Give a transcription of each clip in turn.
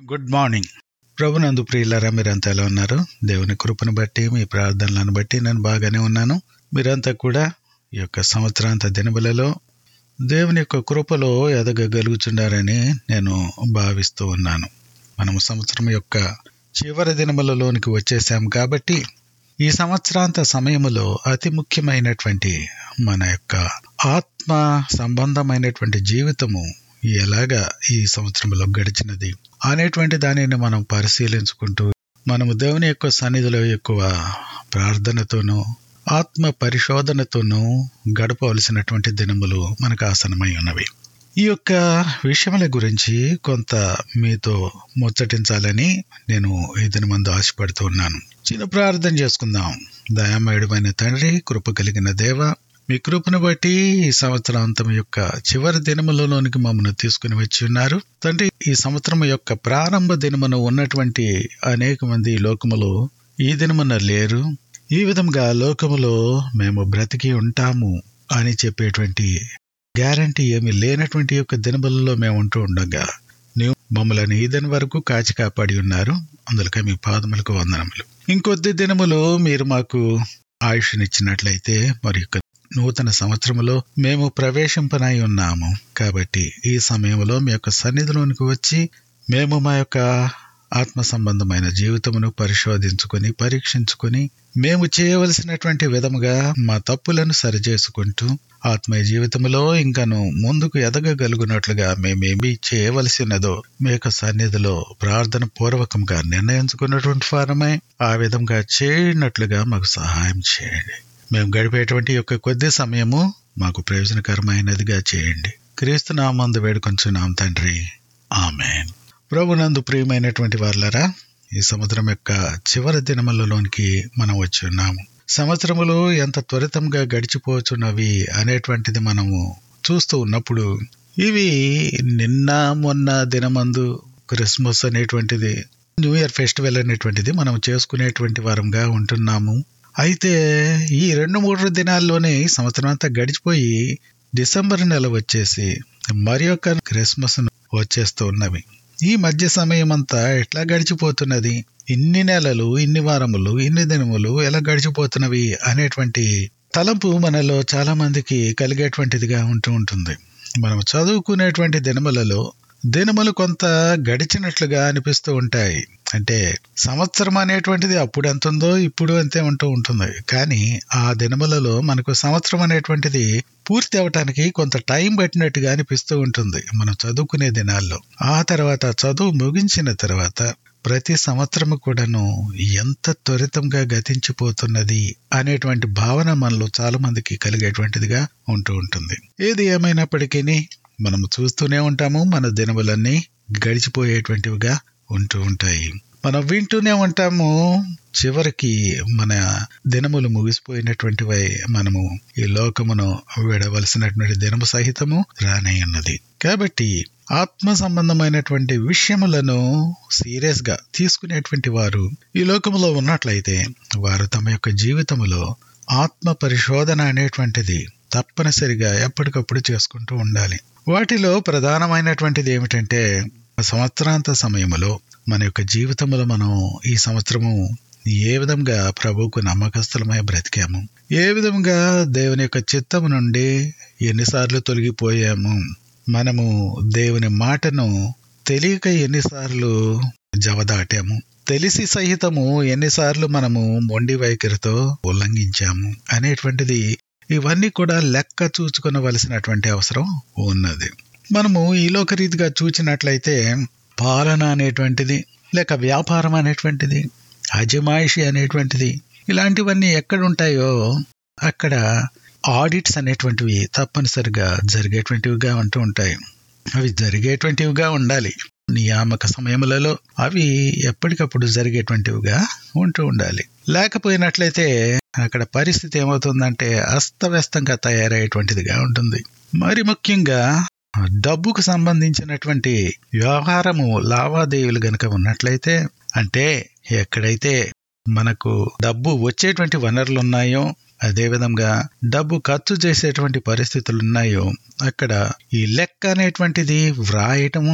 good morning ప్రభునందు ప్రియులారా మీరంతా ఎలా ఉన్నారు దేవుని కృపను బట్టి మీ ప్రార్థనలను బట్టి నేను బాగానే ఉన్నాను మీరంతా కూడా ఈ యొక్క సంవత్సరాంత దినబలలో దేవుని యొక్క కృపలో ఎదగగలుగుచున్నారని నేను భావిస్తూ ఉన్నాను మనము సంవత్సరం యొక్క చివరి దినములలోనికి వచ్చేసాం కాబట్టి ఈ సంవత్సరాంత సమయములో అతి ముఖ్యమైనటువంటి మన యొక్క ఆత్మ సంబంధమైనటువంటి జీవితము ఎలాగా ఈ సంవత్సరంలో గడిచినది అనేటువంటి దానిని మనం పరిశీలించుకుంటూ మనము దేవుని యొక్క సన్నిధిలో ఎక్కువ ప్రార్థనతోనూ ఆత్మ పరిశోధనతోనూ గడపవలసినటువంటి దినములు మనకు ఆసనమై ఉన్నవి ఈ యొక్క విషయముల గురించి కొంత మీతో ముచ్చటించాలని నేను ఈ దినమందు ఆశపడుతూ ఉన్నాను చిన్న ప్రార్థన చేసుకుందాం దయామయుడమైన తండ్రి కృప కలిగిన దేవ మీ కృపను బట్టి ఈ సంవత్సరాంతం యొక్క చివరి దినములలోనికి మమ్మల్ని తీసుకుని వచ్చి ఉన్నారు తండ్రి ఈ సంవత్సరం యొక్క ప్రారంభ దినమున ఉన్నటువంటి అనేక మంది లోకములో ఈ దినమున లేరు ఈ విధంగా లోకములో మేము బ్రతికి ఉంటాము అని చెప్పేటువంటి గ్యారంటీ ఏమీ లేనటువంటి యొక్క దినములలో మేము ఉంటూ ఉండగా నీవు మమ్మల్ని ఈ దిన వరకు కాచి కాపాడి ఉన్నారు అందులకే మీ పాదములకు వందనములు ఇంకొద్ది దినములు మీరు మాకు ఆయుష్నిచ్చినట్లయితే మరి యొక్క నూతన సంవత్సరములో మేము ప్రవేశింపనై ఉన్నాము కాబట్టి ఈ సమయంలో మీ యొక్క సన్నిధిలోనికి వచ్చి మేము మా యొక్క ఆత్మ సంబంధమైన జీవితమును పరిశోధించుకొని పరీక్షించుకొని మేము చేయవలసినటువంటి విధముగా మా తప్పులను సరిచేసుకుంటూ ఆత్మీయ జీవితంలో ఇంకను ముందుకు ఎదగగలుగునట్లుగా మేమేమి చేయవలసినదో మీ యొక్క సన్నిధిలో ప్రార్థన పూర్వకంగా నిర్ణయించుకున్నటువంటి వారమై ఆ విధంగా చేయనట్లుగా మాకు సహాయం చేయండి మేము గడిపేటువంటి యొక్క కొద్ది సమయము మాకు ప్రయోజనకరమైనదిగా చేయండి క్రీస్తు నామందు వేడుకొంచున్నాం తండ్రి ఆమెన్ ప్రభునందు ప్రియమైనటువంటి వాళ్ళరా ఈ సంవత్సరం యొక్క చివరి దినములలోనికి మనం వచ్చి ఉన్నాము సంవత్సరములు ఎంత త్వరితంగా గడిచిపోచున్నవి అనేటువంటిది మనము చూస్తూ ఉన్నప్పుడు ఇవి నిన్న మొన్న దినమందు క్రిస్మస్ అనేటువంటిది న్యూ ఇయర్ ఫెస్టివల్ అనేటువంటిది మనం చేసుకునేటువంటి వారంగా ఉంటున్నాము అయితే ఈ రెండు మూడు దినాల్లోనే సంవత్సరం అంతా గడిచిపోయి డిసెంబర్ నెల వచ్చేసి మరి యొక్క క్రిస్మస్ వచ్చేస్తూ ఉన్నవి ఈ మధ్య సమయం అంతా ఎట్లా గడిచిపోతున్నది ఇన్ని నెలలు ఇన్ని వారములు ఇన్ని దినములు ఎలా గడిచిపోతున్నవి అనేటువంటి తలంపు మనలో చాలా మందికి కలిగేటువంటిదిగా ఉంటూ ఉంటుంది మనం చదువుకునేటువంటి దినములలో దినములు కొంత గడిచినట్లుగా అనిపిస్తూ ఉంటాయి అంటే సంవత్సరం అనేటువంటిది అప్పుడు ఎంత ఉందో ఇప్పుడు అంతే ఉంటూ ఉంటుంది కానీ ఆ దినములలో మనకు సంవత్సరం అనేటువంటిది పూర్తి అవటానికి కొంత టైం పట్టినట్టుగా అనిపిస్తూ ఉంటుంది మనం చదువుకునే దినాల్లో ఆ తర్వాత చదువు ముగించిన తర్వాత ప్రతి సంవత్సరము కూడాను ఎంత త్వరితంగా గతించిపోతున్నది అనేటువంటి భావన మనలో చాలా మందికి కలిగేటువంటిదిగా ఉంటూ ఉంటుంది ఏది ఏమైనప్పటికీ మనము చూస్తూనే ఉంటాము మన దినములన్నీ గడిచిపోయేటువంటివిగా ఉంటూ ఉంటాయి మనం వింటూనే ఉంటాము చివరికి మన దినములు ముగిసిపోయినటువంటివై మనము ఈ లోకమును విడవలసినటువంటి దినము సహితము రానే ఉన్నది కాబట్టి ఆత్మ సంబంధమైనటువంటి విషయములను సీరియస్ గా తీసుకునేటువంటి వారు ఈ లోకములో ఉన్నట్లయితే వారు తమ యొక్క జీవితములో ఆత్మ పరిశోధన అనేటువంటిది తప్పనిసరిగా ఎప్పటికప్పుడు చేసుకుంటూ ఉండాలి వాటిలో ప్రధానమైనటువంటిది ఏమిటంటే సంవత్సరాంత సమయములో మన యొక్క జీవితంలో మనం ఈ సంవత్సరము ఏ విధంగా ప్రభువుకు నమ్మకస్తులమై బ్రతికాము ఏ విధంగా దేవుని యొక్క చిత్తము నుండి ఎన్నిసార్లు తొలగిపోయాము మనము దేవుని మాటను తెలియక ఎన్నిసార్లు జవదాటాము తెలిసి సహితము ఎన్నిసార్లు మనము మొండి వైఖరితో ఉల్లంఘించాము అనేటువంటిది ఇవన్నీ కూడా లెక్క చూచుకునవలసినటువంటి అవసరం ఉన్నది మనము ఈ లోకరీతిగా చూచినట్లయితే పాలన అనేటువంటిది లేక వ్యాపారం అనేటువంటిది అజమాయిషి అనేటువంటిది ఇలాంటివన్నీ ఎక్కడుంటాయో అక్కడ ఆడిట్స్ అనేటువంటివి తప్పనిసరిగా జరిగేటువంటివిగా ఉంటూ ఉంటాయి అవి జరిగేటువంటివిగా ఉండాలి నియామక సమయములలో అవి ఎప్పటికప్పుడు జరిగేటువంటివిగా ఉంటూ ఉండాలి లేకపోయినట్లయితే అక్కడ పరిస్థితి ఏమవుతుందంటే అస్తవ్యస్తంగా తయారయ్యేటువంటిదిగా ఉంటుంది మరి ముఖ్యంగా డబ్బుకు సంబంధించినటువంటి వ్యవహారము లావాదేవీలు గనక ఉన్నట్లయితే అంటే ఎక్కడైతే మనకు డబ్బు వచ్చేటువంటి వనరులు ఉన్నాయో అదేవిధంగా డబ్బు ఖర్చు చేసేటువంటి పరిస్థితులు ఉన్నాయో అక్కడ ఈ లెక్క అనేటువంటిది వ్రాయటము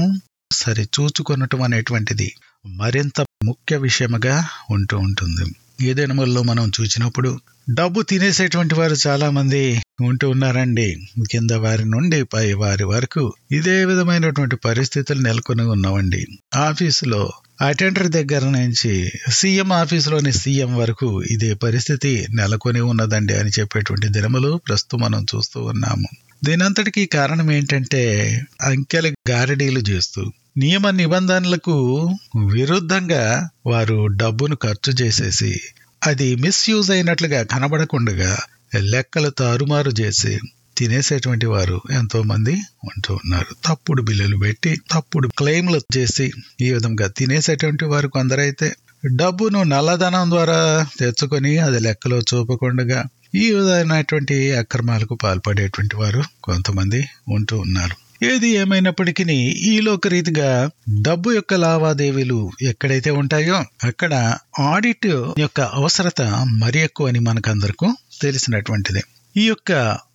సరి చూచుకొనటం అనేటువంటిది మరింత ముఖ్య విషయముగా ఉంటూ ఉంటుంది ఈ దినముల్లో మనం చూసినప్పుడు డబ్బు తినేసేటువంటి వారు చాలా మంది ఉంటూ ఉన్నారండి కింద వారి నుండి పై వారి వరకు ఇదే విధమైనటువంటి పరిస్థితులు నెలకొని ఉన్నామండి ఆఫీసులో అటెండర్ దగ్గర నుంచి సీఎం ఆఫీసులోని సీఎం వరకు ఇదే పరిస్థితి నెలకొని ఉన్నదండి అని చెప్పేటువంటి దినములు ప్రస్తుతం మనం చూస్తూ ఉన్నాము దీనంతటికీ కారణం ఏంటంటే అంకెల గారడీలు చేస్తూ నియమ నిబంధనలకు విరుద్ధంగా వారు డబ్బును ఖర్చు చేసేసి అది మిస్యూజ్ అయినట్లుగా కనబడకుండా లెక్కలు తారుమారు చేసి తినేసేటువంటి వారు ఎంతో మంది ఉంటూ ఉన్నారు తప్పుడు బిల్లులు పెట్టి తప్పుడు క్లెయిమ్లు చేసి ఈ విధంగా తినేసేటువంటి వారు కొందరైతే డబ్బును నల్లధనం ద్వారా తెచ్చుకొని అది లెక్కలో చూపకుండా ఈ విధమైనటువంటి అక్రమాలకు పాల్పడేటువంటి వారు కొంతమంది ఉంటూ ఉన్నారు ఏది ఏమైనప్పటికీ ఈ లోక రీతిగా డబ్బు యొక్క లావాదేవీలు ఎక్కడైతే ఉంటాయో అక్కడ ఆడిట్ యొక్క అవసరత మరి ఎక్కువ అని మనకందరకు తెలిసినటువంటిది ఈ యొక్క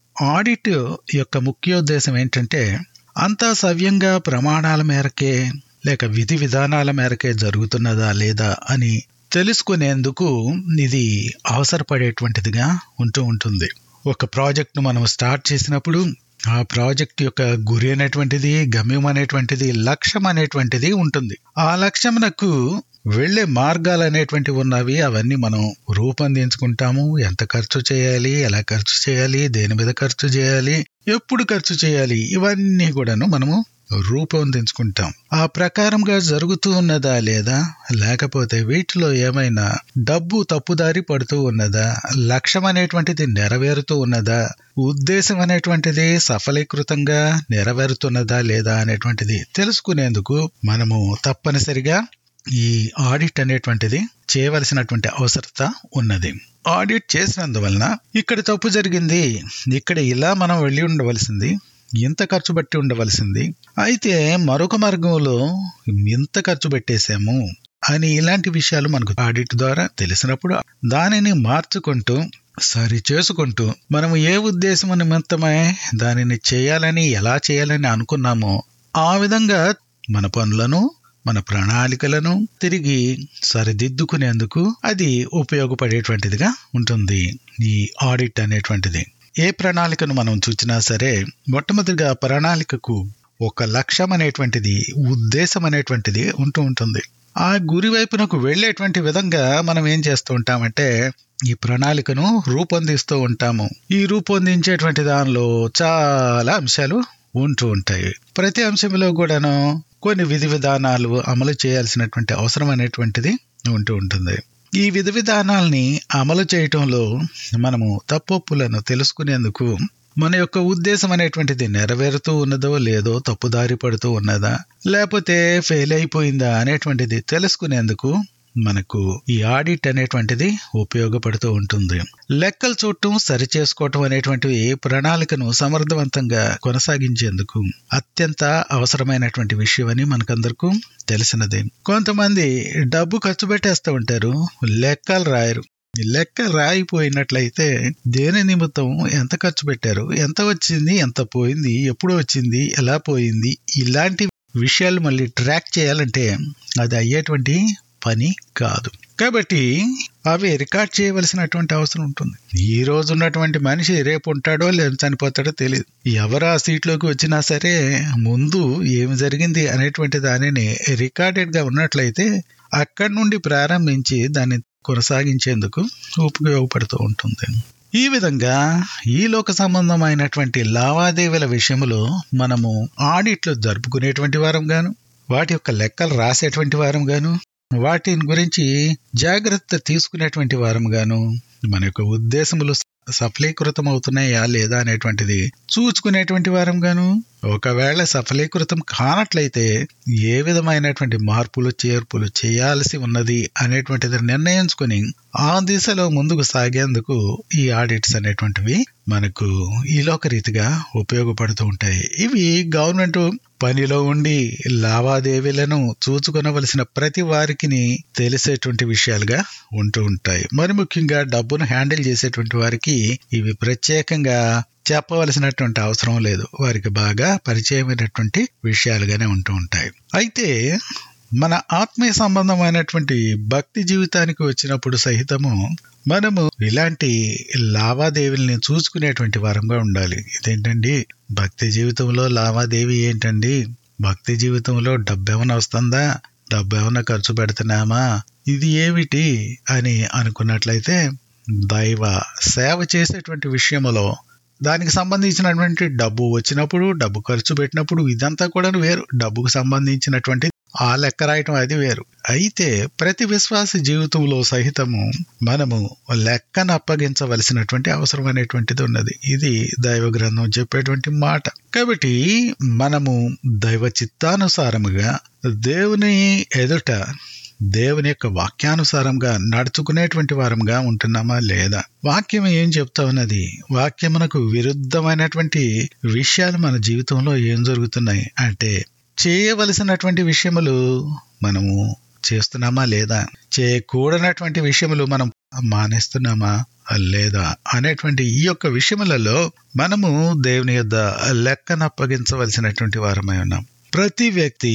ఆడిట్ యొక్క ముఖ్యోద్దేశం ఏంటంటే అంతా సవ్యంగా ప్రమాణాల మేరకే లేక విధి విధానాల మేరకే జరుగుతున్నదా లేదా అని తెలుసుకునేందుకు ఇది అవసరపడేటువంటిదిగా ఉంటూ ఉంటుంది ఒక ప్రాజెక్ట్ను మనం స్టార్ట్ చేసినప్పుడు ఆ ప్రాజెక్ట్ యొక్క గురి అనేటువంటిది గమ్యం అనేటువంటిది లక్ష్యం అనేటువంటిది ఉంటుంది ఆ లక్ష్యమునకు వెళ్లే మార్గాలు అనేటువంటివి ఉన్నవి అవన్నీ మనం రూపొందించుకుంటాము ఎంత ఖర్చు చేయాలి ఎలా ఖర్చు చేయాలి దేని మీద ఖర్చు చేయాలి ఎప్పుడు ఖర్చు చేయాలి ఇవన్నీ కూడాను మనము రూపొందించుకుంటాం ఆ ప్రకారంగా జరుగుతూ ఉన్నదా లేదా లేకపోతే వీటిలో ఏమైనా డబ్బు తప్పుదారి పడుతూ ఉన్నదా లక్ష్యం అనేటువంటిది నెరవేరుతూ ఉన్నదా ఉద్దేశం అనేటువంటిది సఫలీకృతంగా నెరవేరుతున్నదా లేదా అనేటువంటిది తెలుసుకునేందుకు మనము తప్పనిసరిగా ఈ ఆడిట్ అనేటువంటిది చేయవలసినటువంటి అవసరత ఉన్నది ఆడిట్ చేసినందువలన ఇక్కడ తప్పు జరిగింది ఇక్కడ ఇలా మనం వెళ్ళి ఉండవలసింది ఇంత ఖర్చు పెట్టి ఉండవలసింది అయితే మరొక మార్గంలో ఇంత ఖర్చు పెట్టేశాము అని ఇలాంటి విషయాలు మనకు ఆడిట్ ద్వారా తెలిసినప్పుడు దానిని మార్చుకుంటూ సరి చేసుకుంటూ మనము ఏ ఉద్దేశం నిమిత్తమై దానిని చేయాలని ఎలా చేయాలని అనుకున్నామో ఆ విధంగా మన పనులను మన ప్రణాళికలను తిరిగి సరిదిద్దుకునేందుకు అది ఉపయోగపడేటువంటిదిగా ఉంటుంది ఈ ఆడిట్ అనేటువంటిది ఏ ప్రణాళికను మనం చూచినా సరే మొట్టమొదటిగా ప్రణాళికకు ఒక లక్ష్యం అనేటువంటిది ఉద్దేశం అనేటువంటిది ఉంటూ ఉంటుంది ఆ గురి వైపునకు వెళ్లేటువంటి విధంగా మనం ఏం చేస్తూ ఉంటామంటే ఈ ప్రణాళికను రూపొందిస్తూ ఉంటాము ఈ రూపొందించేటువంటి దానిలో చాలా అంశాలు ఉంటూ ఉంటాయి ప్రతి అంశంలో కూడాను కొన్ని విధి విధానాలు అమలు చేయాల్సినటువంటి అవసరం అనేటువంటిది ఉంటూ ఉంటుంది ఈ విధి విధానాల్ని అమలు చేయటంలో మనము తప్పొప్పులను తెలుసుకునేందుకు మన యొక్క ఉద్దేశం అనేటువంటిది నెరవేరుతూ ఉన్నదో లేదో తప్పుదారి పడుతూ ఉన్నదా లేకపోతే ఫెయిల్ అయిపోయిందా అనేటువంటిది తెలుసుకునేందుకు మనకు ఈ ఆడిట్ అనేటువంటిది ఉపయోగపడుతూ ఉంటుంది లెక్కలు చూడటం సరి చేసుకోవటం అనేటువంటివి ప్రణాళికను సమర్థవంతంగా కొనసాగించేందుకు అత్యంత అవసరమైనటువంటి విషయం అని మనకందరకు తెలిసినది కొంతమంది డబ్బు ఖర్చు పెట్టేస్తూ ఉంటారు లెక్కలు రాయరు లెక్క రాయిపోయినట్లయితే దేని నిమిత్తం ఎంత ఖర్చు పెట్టారు ఎంత వచ్చింది ఎంత పోయింది ఎప్పుడు వచ్చింది ఎలా పోయింది ఇలాంటి విషయాలు మళ్ళీ ట్రాక్ చేయాలంటే అది అయ్యేటువంటి పని కాదు కాబట్టి అవి రికార్డ్ చేయవలసినటువంటి అవసరం ఉంటుంది ఈ రోజు ఉన్నటువంటి మనిషి రేపు ఉంటాడో లేదా చనిపోతాడో తెలియదు ఎవరు ఆ సీట్లోకి వచ్చినా సరే ముందు ఏమి జరిగింది అనేటువంటి దానిని రికార్డెడ్ గా ఉన్నట్లయితే అక్కడి నుండి ప్రారంభించి దాన్ని కొనసాగించేందుకు ఉపయోగపడుతూ ఉంటుంది ఈ విధంగా ఈ లోక సంబంధమైనటువంటి లావాదేవీల విషయంలో మనము ఆడిట్లు జరుపుకునేటువంటి వారం గాను వాటి యొక్క లెక్కలు రాసేటువంటి వారం గాను వాటిని గురించి జాగ్రత్త తీసుకునేటువంటి వారం గాను మన యొక్క ఉద్దేశములు సఫలీకృతం అవుతున్నాయా లేదా అనేటువంటిది చూచుకునేటువంటి వారం గాను ఒకవేళ సఫలీకృతం కానట్లయితే ఏ విధమైనటువంటి మార్పులు చేర్పులు చేయాల్సి ఉన్నది అనేటువంటిది నిర్ణయించుకుని ఆ దిశలో ముందుకు సాగేందుకు ఈ ఆడిట్స్ అనేటువంటివి మనకు ఈ లోక రీతిగా ఉపయోగపడుతూ ఉంటాయి ఇవి గవర్నమెంట్ పనిలో ఉండి లావాదేవీలను చూచుకొనవలసిన ప్రతి వారికి తెలిసేటువంటి విషయాలుగా ఉంటూ ఉంటాయి మరి ముఖ్యంగా డబ్బును హ్యాండిల్ చేసేటువంటి వారికి ఇవి ప్రత్యేకంగా చెప్పవలసినటువంటి అవసరం లేదు వారికి బాగా పరిచయమైనటువంటి విషయాలుగానే ఉంటూ ఉంటాయి అయితే మన ఆత్మీయ సంబంధమైనటువంటి భక్తి జీవితానికి వచ్చినప్పుడు సహితము మనము ఇలాంటి లావాదేవీల్ని చూసుకునేటువంటి వారంగా ఉండాలి ఇదేంటండి భక్తి జీవితంలో లావాదేవీ ఏంటండి భక్తి జీవితంలో డబ్బు ఏమైనా వస్తుందా డబ్బు ఏమైనా ఖర్చు పెడుతున్నామా ఇది ఏమిటి అని అనుకున్నట్లయితే దైవ సేవ చేసేటువంటి విషయంలో దానికి సంబంధించినటువంటి డబ్బు వచ్చినప్పుడు డబ్బు ఖర్చు పెట్టినప్పుడు ఇదంతా కూడా వేరు డబ్బుకు సంబంధించినటువంటి ఆ లెక్క రాయటం అది వేరు అయితే ప్రతి విశ్వాస జీవితంలో సహితము మనము లెక్కను అప్పగించవలసినటువంటి అవసరం అనేటువంటిది ఉన్నది ఇది దైవ గ్రంథం చెప్పేటువంటి మాట కాబట్టి మనము దైవ చిత్తానుసారముగా దేవుని ఎదుట దేవుని యొక్క వాక్యానుసారంగా నడుచుకునేటువంటి వారంగా ఉంటున్నామా లేదా వాక్యం ఏం చెప్తా ఉన్నది వాక్యమునకు విరుద్ధమైనటువంటి విషయాలు మన జీవితంలో ఏం జరుగుతున్నాయి అంటే చేయవలసినటువంటి విషయములు మనము చేస్తున్నామా లేదా చేయకూడనటువంటి విషయములు మనం మానేస్తున్నామా లేదా అనేటువంటి ఈ యొక్క విషయములలో మనము దేవుని యొద్ద లెక్కను అప్పగించవలసినటువంటి వారమై ఉన్నాం ప్రతి వ్యక్తి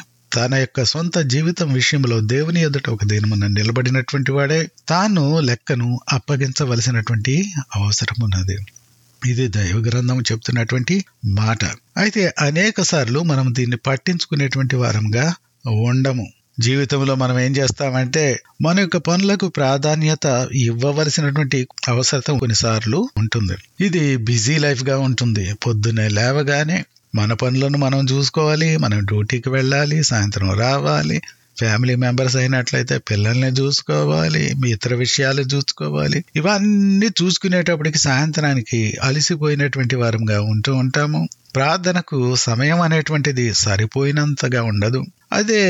తన యొక్క సొంత జీవితం విషయంలో దేవుని ఎదుట ఒక దినమున నిలబడినటువంటి వాడే తాను లెక్కను అప్పగించవలసినటువంటి అవసరం ఉన్నది ఇది దైవ గ్రంథం చెప్తున్నటువంటి మాట అయితే అనేక సార్లు మనం దీన్ని పట్టించుకునేటువంటి వారంగా ఉండము జీవితంలో మనం ఏం చేస్తామంటే మన యొక్క పనులకు ప్రాధాన్యత ఇవ్వవలసినటువంటి అవసరం కొన్నిసార్లు ఉంటుంది ఇది బిజీ లైఫ్ గా ఉంటుంది పొద్దున్నే లేవగానే మన పనులను మనం చూసుకోవాలి మనం డ్యూటీకి వెళ్ళాలి సాయంత్రం రావాలి ఫ్యామిలీ మెంబర్స్ అయినట్లయితే పిల్లల్ని చూసుకోవాలి మీ ఇతర విషయాలు చూసుకోవాలి ఇవన్నీ చూసుకునేటప్పటికి సాయంత్రానికి అలసిపోయినటువంటి వారంగా ఉంటూ ఉంటాము ప్రార్థనకు సమయం అనేటువంటిది సరిపోయినంతగా ఉండదు అదే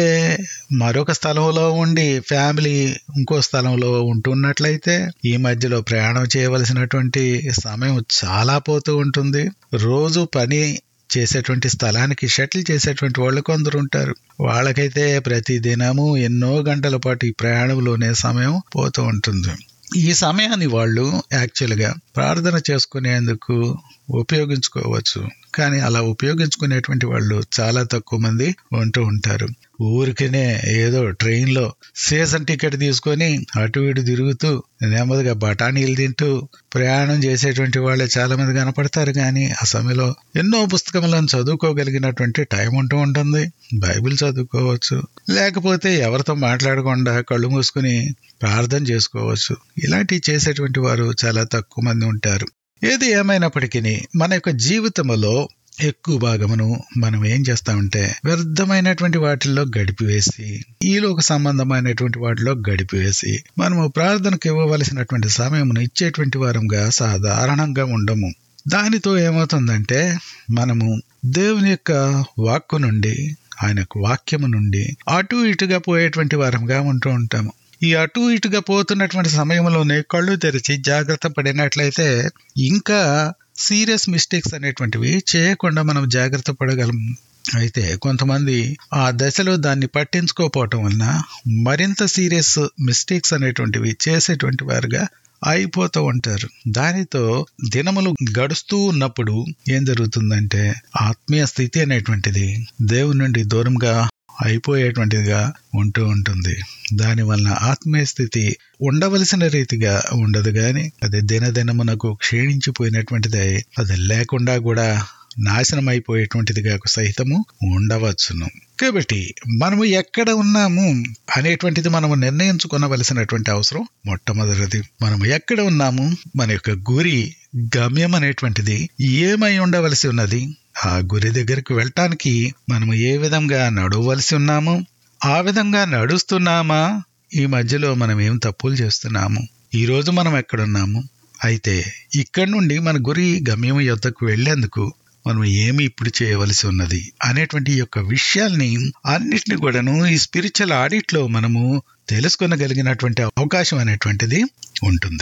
మరొక స్థలంలో ఉండి ఫ్యామిలీ ఇంకో స్థలంలో ఉంటున్నట్లయితే ఈ మధ్యలో ప్రయాణం చేయవలసినటువంటి సమయం చాలా పోతూ ఉంటుంది రోజు పని చేసేటువంటి స్థలానికి షటిల్ చేసేటువంటి వాళ్ళు కొందరు ఉంటారు వాళ్ళకైతే ప్రతి దినము ఎన్నో గంటల పాటు ఈ ప్రయాణంలోనే సమయం పోతూ ఉంటుంది ఈ సమయాన్ని వాళ్ళు యాక్చువల్గా ప్రార్థన చేసుకునేందుకు ఉపయోగించుకోవచ్చు కానీ అలా ఉపయోగించుకునేటువంటి వాళ్ళు చాలా తక్కువ మంది ఉంటూ ఉంటారు ఊరికనే ఏదో ట్రైన్లో సీజన్ టికెట్ తీసుకొని అటు ఇటు తిరుగుతూ నెమ్మదిగా బఠానీలు తింటూ ప్రయాణం చేసేటువంటి వాళ్ళే చాలా మంది కనపడతారు కానీ ఆ సమయంలో ఎన్నో పుస్తకములను చదువుకోగలిగినటువంటి టైం ఉంటూ ఉంటుంది బైబిల్ చదువుకోవచ్చు లేకపోతే ఎవరితో మాట్లాడకుండా కళ్ళు మూసుకుని ప్రార్థన చేసుకోవచ్చు ఇలాంటివి చేసేటువంటి వారు చాలా తక్కువ మంది ఉంటారు ఏది ఏమైనప్పటికీ మన యొక్క జీవితంలో ఎక్కువ భాగమును మనం ఏం చేస్తామంటే వ్యర్థమైనటువంటి వాటిల్లో గడిపివేసి ఈలోక సంబంధమైనటువంటి వాటిలో గడిపివేసి మనము ప్రార్థనకు ఇవ్వవలసినటువంటి సమయమును ఇచ్చేటువంటి వారంగా సాధారణంగా ఉండము దానితో ఏమవుతుందంటే మనము దేవుని యొక్క వాక్కు నుండి ఆయన వాక్యము నుండి అటు ఇటుగా పోయేటువంటి వారంగా ఉంటూ ఉంటాము ఈ అటు ఇటుగా పోతున్నటువంటి సమయంలోనే కళ్ళు తెరిచి జాగ్రత్త పడినట్లయితే ఇంకా సీరియస్ మిస్టేక్స్ అనేటువంటివి చేయకుండా మనం జాగ్రత్త పడగలం అయితే కొంతమంది ఆ దశలో దాన్ని పట్టించుకోకపోవటం వలన మరింత సీరియస్ మిస్టేక్స్ అనేటువంటివి చేసేటువంటి వారుగా అయిపోతూ ఉంటారు దానితో దినములు గడుస్తూ ఉన్నప్పుడు ఏం జరుగుతుందంటే ఆత్మీయ స్థితి అనేటువంటిది దేవుని నుండి దూరంగా అయిపోయేటువంటిదిగా ఉంటూ ఉంటుంది దానివలన ఆత్మీయ స్థితి ఉండవలసిన రీతిగా ఉండదు గాని అది దినదినమునకు క్షీణించిపోయినటువంటిది అది లేకుండా కూడా నాశనం అయిపోయేటువంటిదిగా సహితము ఉండవచ్చును కాబట్టి మనము ఎక్కడ ఉన్నాము అనేటువంటిది మనము నిర్ణయించుకోవలసినటువంటి అవసరం మొట్టమొదటిది మనము ఎక్కడ ఉన్నాము మన యొక్క గురి గమ్యం అనేటువంటిది ఏమై ఉండవలసి ఉన్నది ఆ గురి దగ్గరికి వెళ్ళటానికి మనము ఏ విధంగా నడవలసి ఉన్నాము ఆ విధంగా నడుస్తున్నామా ఈ మధ్యలో మనం ఏం తప్పులు చేస్తున్నాము ఈ రోజు మనం ఎక్కడున్నాము అయితే ఇక్కడి నుండి మన గురి గమ్యం యొద్దకు వెళ్లేందుకు మనం ఏమి ఇప్పుడు చేయవలసి ఉన్నది అనేటువంటి యొక్క విషయాల్ని అన్నిటిని కూడాను ఈ స్పిరిచువల్ ఆడిట్ లో మనము తెలుసుకొనగలిగినటువంటి అవకాశం అనేటువంటిది ఉంటుంది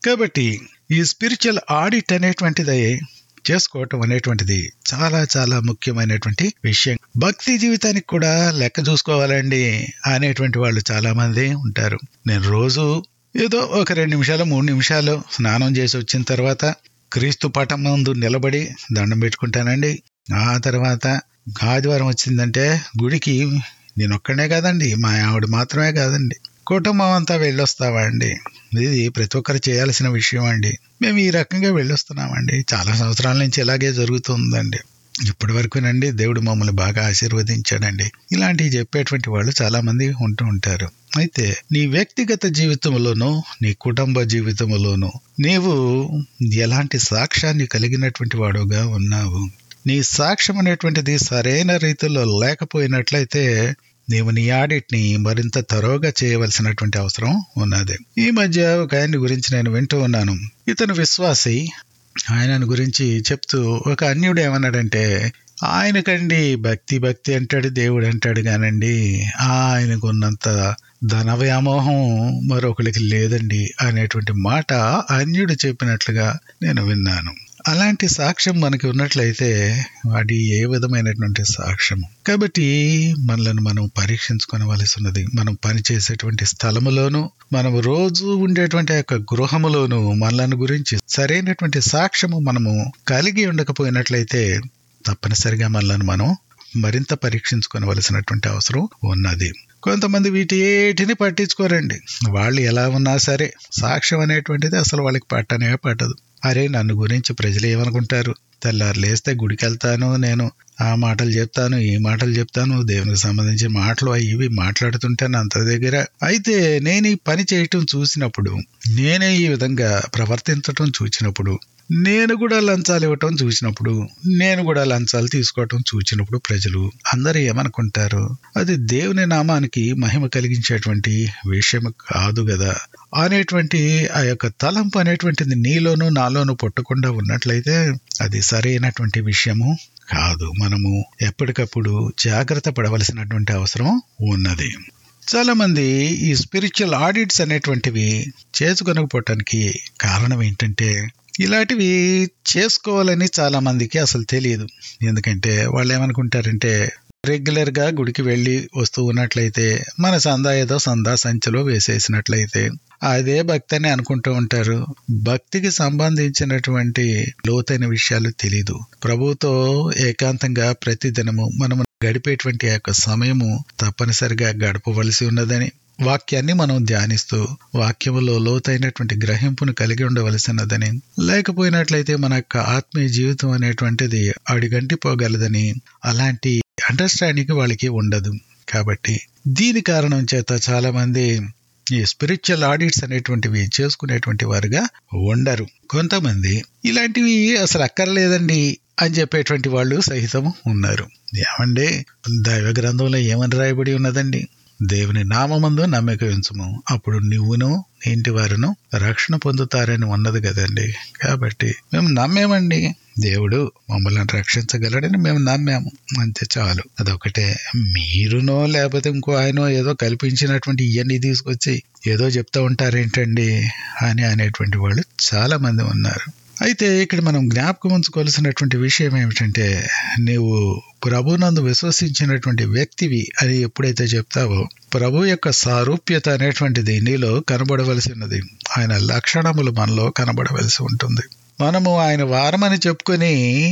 కాబట్టి ఈ స్పిరిచువల్ ఆడిట్ అనేటువంటిది చేసుకోవటం అనేటువంటిది చాలా చాలా ముఖ్యమైనటువంటి విషయం భక్తి జీవితానికి కూడా లెక్క చూసుకోవాలండి అనేటువంటి వాళ్ళు చాలా మంది ఉంటారు నేను రోజు ఏదో ఒక రెండు నిమిషాలు మూడు నిమిషాలు స్నానం చేసి వచ్చిన తర్వాత క్రీస్తు పటం ముందు నిలబడి దండం పెట్టుకుంటానండి ఆ తర్వాత ఆదివారం వచ్చిందంటే గుడికి నేను ఒక్కడే కాదండి మా ఆవిడ మాత్రమే కాదండి కుటుంబం అంతా వెళ్ళొస్తావా అండి ఇది ప్రతి ఒక్కరు చేయాల్సిన విషయం అండి మేము ఈ రకంగా వెళ్ళొస్తున్నామండి చాలా సంవత్సరాల నుంచి ఇలాగే జరుగుతుందండి ఇప్పటి వరకునండి దేవుడు మమ్మల్ని బాగా ఆశీర్వదించాడండి ఇలాంటివి చెప్పేటువంటి వాళ్ళు చాలా మంది ఉంటూ ఉంటారు అయితే నీ వ్యక్తిగత జీవితంలోనూ నీ కుటుంబ జీవితంలోనూ నీవు ఎలాంటి సాక్ష్యాన్ని కలిగినటువంటి వాడుగా ఉన్నావు నీ సాక్ష్యం అనేటువంటిది సరైన రీతిలో లేకపోయినట్లయితే నీవు నీ ఆడిట్ ని మరింత తరోగా చేయవలసినటువంటి అవసరం ఉన్నది ఈ మధ్య ఒక ఆయన గురించి నేను వింటూ ఉన్నాను ఇతను విశ్వాసి ఆయనను గురించి చెప్తూ ఒక అన్యుడు ఏమన్నాడంటే ఆయనకండి భక్తి భక్తి అంటాడు దేవుడు అంటాడు కానండి ఆయనకు ఉన్నంత ధన వ్యామోహం మరొకరికి లేదండి అనేటువంటి మాట అన్యుడు చెప్పినట్లుగా నేను విన్నాను అలాంటి సాక్ష్యం మనకి ఉన్నట్లయితే అది ఏ విధమైనటువంటి సాక్ష్యం కాబట్టి మనలను మనం పరీక్షించుకోవలసి ఉన్నది మనం పనిచేసేటువంటి స్థలములోను మనం రోజు ఉండేటువంటి ఆ యొక్క గృహములోను మనలను గురించి సరైనటువంటి సాక్ష్యము మనము కలిగి ఉండకపోయినట్లయితే తప్పనిసరిగా మనలను మనం మరింత పరీక్షించుకోవలసినటువంటి అవసరం ఉన్నది కొంతమంది వీటి ఏటిని పట్టించుకోరండి వాళ్ళు ఎలా ఉన్నా సరే సాక్ష్యం అనేటువంటిది అసలు వాళ్ళకి పట్టనే పట్టదు అరే నన్ను గురించి ప్రజలు ఏమనుకుంటారు తెల్లారు లేస్తే గుడికి వెళ్తాను నేను ఆ మాటలు చెప్తాను ఈ మాటలు చెప్తాను దేవునికి సంబంధించిన మాటలు అవి ఇవి మాట్లాడుతుంటాను అంత దగ్గర అయితే నేను ఈ పని చేయటం చూసినప్పుడు నేనే ఈ విధంగా ప్రవర్తించటం చూసినప్పుడు నేను కూడా లంచాలు ఇవ్వటం చూసినప్పుడు నేను కూడా లంచాలు తీసుకోవటం చూసినప్పుడు ప్రజలు అందరూ ఏమనుకుంటారు అది దేవుని నామానికి మహిమ కలిగించేటువంటి విషయం కాదు కదా అనేటువంటి ఆ యొక్క తలంపు అనేటువంటిది నీలోను నాలోను పుట్టకుండా ఉన్నట్లయితే అది సరైనటువంటి విషయము కాదు మనము ఎప్పటికప్పుడు జాగ్రత్త పడవలసినటువంటి అవసరం ఉన్నది చాలా మంది ఈ స్పిరిచువల్ ఆడిట్స్ అనేటువంటివి చేసుకొనకపోవటానికి కారణం ఏంటంటే ఇలాంటివి చేసుకోవాలని చాలా మందికి అసలు తెలియదు ఎందుకంటే వాళ్ళు ఏమనుకుంటారంటే రెగ్యులర్ గా గుడికి వెళ్ళి వస్తూ ఉన్నట్లయితే మన సందా ఏదో సందా సంచిలో వేసేసినట్లయితే అదే భక్తి అని అనుకుంటూ ఉంటారు భక్తికి సంబంధించినటువంటి లోతైన విషయాలు తెలీదు ప్రభుతో ఏకాంతంగా ప్రతిదినము మనము గడిపేటువంటి యొక్క సమయము తప్పనిసరిగా గడపవలసి ఉన్నదని వాక్యాన్ని మనం ధ్యానిస్తూ వాక్యములో లోతైనటువంటి గ్రహింపును కలిగి ఉండవలసినదని లేకపోయినట్లయితే మన యొక్క ఆత్మీయ జీవితం అనేటువంటిది అడిగంటిపోగలదని అలాంటి అండర్స్టాండింగ్ వాళ్ళకి ఉండదు కాబట్టి దీని కారణం చేత చాలా మంది ఈ స్పిరిచువల్ ఆడిట్స్ అనేటువంటివి చేసుకునేటువంటి వారుగా ఉండరు కొంతమంది ఇలాంటివి అసలు అక్కర్లేదండి అని చెప్పేటువంటి వాళ్ళు సహితం ఉన్నారు ఏమండి దైవ గ్రంథంలో ఏమని రాయబడి ఉన్నదండి దేవుని నామందు నమ్మిక ఉంచము అప్పుడు నువ్వును ఇంటి వారును రక్షణ పొందుతారని ఉన్నది కదండి కాబట్టి మేము నమ్మేమండి దేవుడు మమ్మల్ని రక్షించగలడని మేము నమ్మాము అంతే చాలు అదొకటే మీరునో లేకపోతే ఇంకో ఆయన ఏదో కల్పించినటువంటి ఇవన్నీ తీసుకొచ్చి ఏదో చెప్తా ఉంటారేంటండి అని అనేటువంటి వాళ్ళు చాలా మంది ఉన్నారు అయితే ఇక్కడ మనం జ్ఞాపకం ఉంచుకోవాల్సినటువంటి విషయం ఏమిటంటే నీవు ప్రభునందు విశ్వసించినటువంటి వ్యక్తివి అని ఎప్పుడైతే చెప్తావో ప్రభు యొక్క సారూప్యత అనేటువంటిది నీలో కనబడవలసి ఉన్నది ఆయన లక్షణములు మనలో కనబడవలసి ఉంటుంది మనము ఆయన వారమని చెప్పుకొని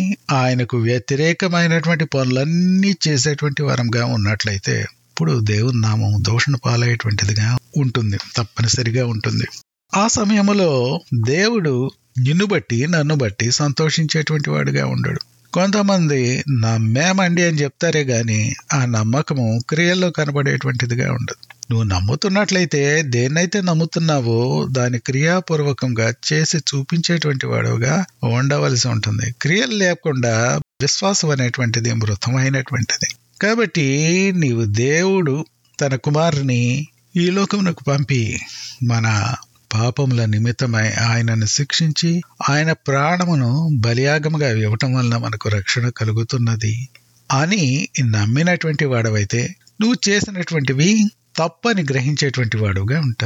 ఆయనకు వ్యతిరేకమైనటువంటి పనులన్నీ చేసేటువంటి వారంగా ఉన్నట్లయితే ఇప్పుడు దేవుని నామం దోషణ పాలయ్యేటువంటిదిగా ఉంటుంది తప్పనిసరిగా ఉంటుంది ఆ సమయంలో దేవుడు నిన్ను బట్టి నన్ను బట్టి సంతోషించేటువంటి వాడుగా ఉండడు కొంతమంది నమ్మేమండి అని చెప్తారే గాని ఆ నమ్మకము క్రియల్లో కనబడేటువంటిదిగా ఉండదు నువ్వు నమ్ముతున్నట్లయితే దేన్నైతే నమ్ముతున్నావో దాని క్రియాపూర్వకంగా చేసి చూపించేటువంటి వాడుగా ఉండవలసి ఉంటుంది క్రియలు లేకుండా విశ్వాసం అనేటువంటిది మృతమైనటువంటిది కాబట్టి నీవు దేవుడు తన కుమారుని ఈ లోకమునకు పంపి మన పాపముల నిమిత్తమై ఆయనను శిక్షించి ఆయన ప్రాణమును బలియాగముగా ఇవ్వటం వలన మనకు రక్షణ కలుగుతున్నది అని నమ్మినటువంటి వాడవైతే నువ్వు చేసినటువంటివి తప్పని గ్రహించేటువంటి వాడుగా ఉంటావు